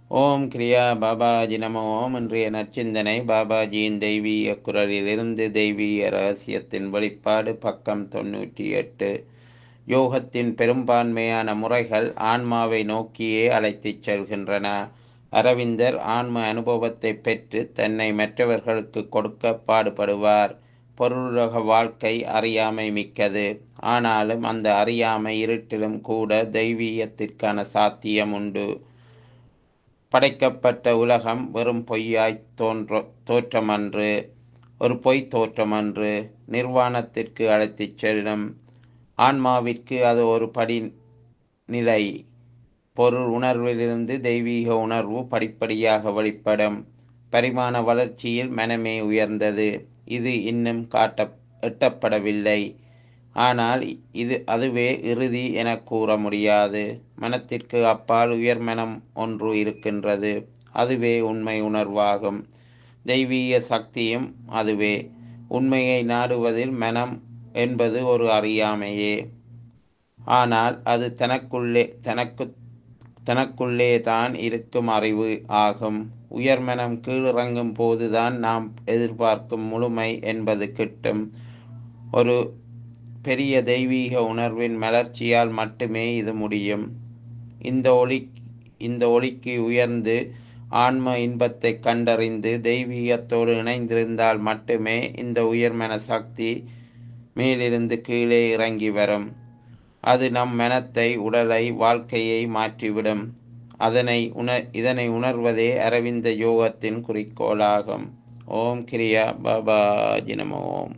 ஓம் கிரியா பாபாஜி நம ஓம் இன்றைய நற்சிந்தனை பாபாஜியின் தெய்வீக குரலிலிருந்து தெய்வீக ரகசியத்தின் வெளிப்பாடு பக்கம் தொன்னூற்றி எட்டு யோகத்தின் பெரும்பான்மையான முறைகள் ஆன்மாவை நோக்கியே அழைத்துச் செல்கின்றன அரவிந்தர் ஆன்ம அனுபவத்தை பெற்று தன்னை மற்றவர்களுக்கு கொடுக்க பாடுபடுவார் பொருளுலக வாழ்க்கை அறியாமை மிக்கது ஆனாலும் அந்த அறியாமை இருட்டிலும் கூட தெய்வீகத்திற்கான சாத்தியம் உண்டு படைக்கப்பட்ட உலகம் வெறும் பொய்யாய் தோன்ற தோற்றமன்று ஒரு பொய் தோற்றமன்று நிர்வாணத்திற்கு அழைத்துச் செல்லும் ஆன்மாவிற்கு அது ஒரு படி நிலை பொருள் உணர்விலிருந்து தெய்வீக உணர்வு படிப்படியாக வெளிப்படும் பரிமாண வளர்ச்சியில் மனமே உயர்ந்தது இது இன்னும் காட்ட எட்டப்படவில்லை ஆனால் இது அதுவே இறுதி என கூற முடியாது மனத்திற்கு அப்பால் உயர் மனம் ஒன்று இருக்கின்றது அதுவே உண்மை உணர்வாகும் தெய்வீக சக்தியும் அதுவே உண்மையை நாடுவதில் மனம் என்பது ஒரு அறியாமையே ஆனால் அது தனக்குள்ளே தனக்கு தனக்குள்ளே தான் இருக்கும் அறிவு ஆகும் உயர்மனம் கீழிறங்கும் போதுதான் நாம் எதிர்பார்க்கும் முழுமை என்பது கிட்டும் ஒரு பெரிய தெய்வீக உணர்வின் மலர்ச்சியால் மட்டுமே இது முடியும் இந்த ஒளி இந்த ஒளிக்கு உயர்ந்து ஆன்ம இன்பத்தை கண்டறிந்து தெய்வீகத்தோடு இணைந்திருந்தால் மட்டுமே இந்த உயர்மன சக்தி மேலிருந்து கீழே இறங்கி வரும் அது நம் மனத்தை உடலை வாழ்க்கையை மாற்றிவிடும் அதனை உண இதனை உணர்வதே அரவிந்த யோகத்தின் குறிக்கோளாகும் ஓம் கிரியா பாபா ஜினம ஓம்